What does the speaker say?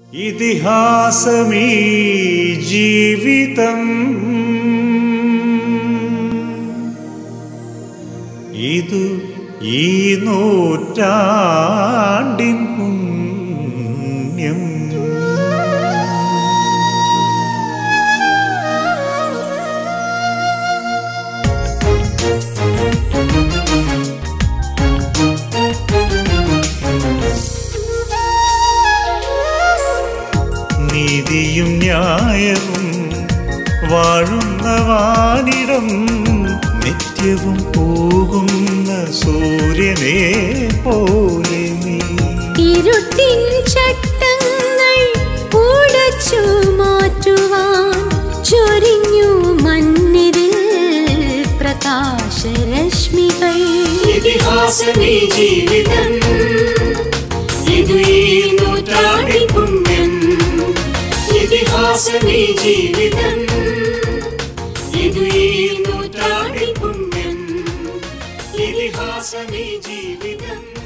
ഇതിഹാസമീ ജീവിതം ഇതു ഈ നൂറ്റാണ്ടിൻ പുണ്യം നീതിയും ന്യായവും വാഴുന്ന വാനിടം നിത്യവും പോകുന്ന സൂര്യനെ പോലെ നീ ഇരുട്ടിൻ ചട്ടങ്ങൾ ഉടച്ചു മാറ്റുവാൻ ചൊരിഞ്ഞു മണ്ണിരിൽ പ്രകാശരശ്മികൾ ഇതിഹാസമേ ജീവിതം ഇതു ഈ നൂറ്റാണ്ടി പുണ്യം ഇതിഹാസമേ ജീവിതം ഇതു ഈ നൂറ്റാണ്ടി പുണ്യം ഇതിഹാസമേ ജീവിതം